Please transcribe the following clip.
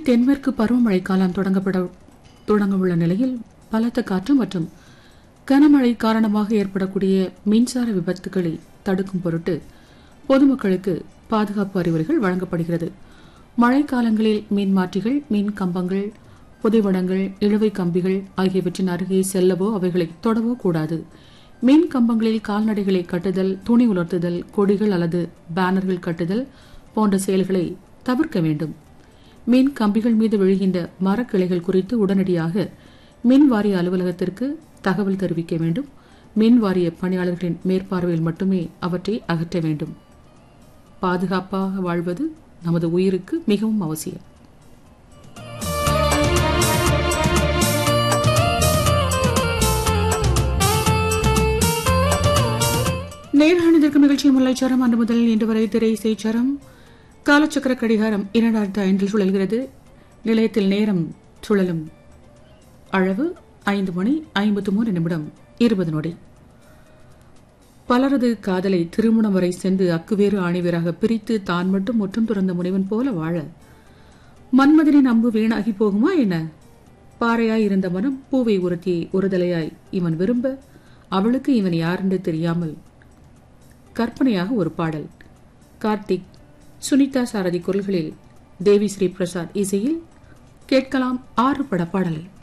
தென்மேற்கு பருவமழை காலம் தொடங்கப்பட தொடங்கவுள்ள நிலையில் பலத்த காற்று மற்றும் கனமழை காரணமாக ஏற்படக்கூடிய மின்சார விபத்துகளை தடுக்கும் பொருட்டு பொதுமக்களுக்கு பாதுகாப்பு அறிவுரைகள் வழங்கப்படுகிறது மழைக்காலங்களில் மின் மாற்றிகள் மின் கம்பங்கள் புதைவடங்கள் இழுவை கம்பிகள் ஆகியவற்றின் அருகே செல்லவோ அவைகளை தொடவோ கூடாது மின் கம்பங்களில் கால்நடைகளை கட்டுதல் துணி உலர்த்துதல் கொடிகள் அல்லது பேனர்கள் கட்டுதல் போன்ற செயல்களை தவிர்க்க வேண்டும் மின் கம்பிகள் மீது விழுகின்ற மரக்கிளைகள் குறித்து உடனடியாக மின் வாரிய அலுவலகத்திற்கு தகவல் தெரிவிக்க வேண்டும் மின் வாரிய பணியாளர்களின் மேற்பார்வையில் மட்டுமே அவற்றை அகற்ற வேண்டும் பாதுகாப்பாக வாழ்வது நமது உயிருக்கு மிகவும் அவசியம் நேர்காணிதற்கு நிகழ்ச்சி முல்லைச்சரம் அன்று முதல் இன்று வரை திரை இசைச்சரம் காலச்சக்கர கடிகாரம் இரண்டாயிரத்து ஐந்தில் சுழல்கிறது நிலையத்தில் நேரம் சுழலும் அளவு ஐந்து மணி ஐம்பத்து மூன்று நிமிடம் இருபது நொடி பலரது காதலை திருமணம் வரை சென்று அக்குவேறு ஆணிவேராக பிரித்து தான் மட்டும் முற்றும் துறந்த முனைவன் போல வாழ மன்மதனின் அம்பு வீணாகி போகுமா என்ன பாறையாய் இருந்த மனம் பூவை உரத்தி ஒருதலையாய் இவன் விரும்ப அவளுக்கு இவன் யாரென்று தெரியாமல் கற்பனையாக ஒரு பாடல் கார்த்திக் சுனிதா சாரதி குரல்களில் தேவி ஸ்ரீ பிரசாத் இசையில் கேட்கலாம் ஆறு பட பாடலை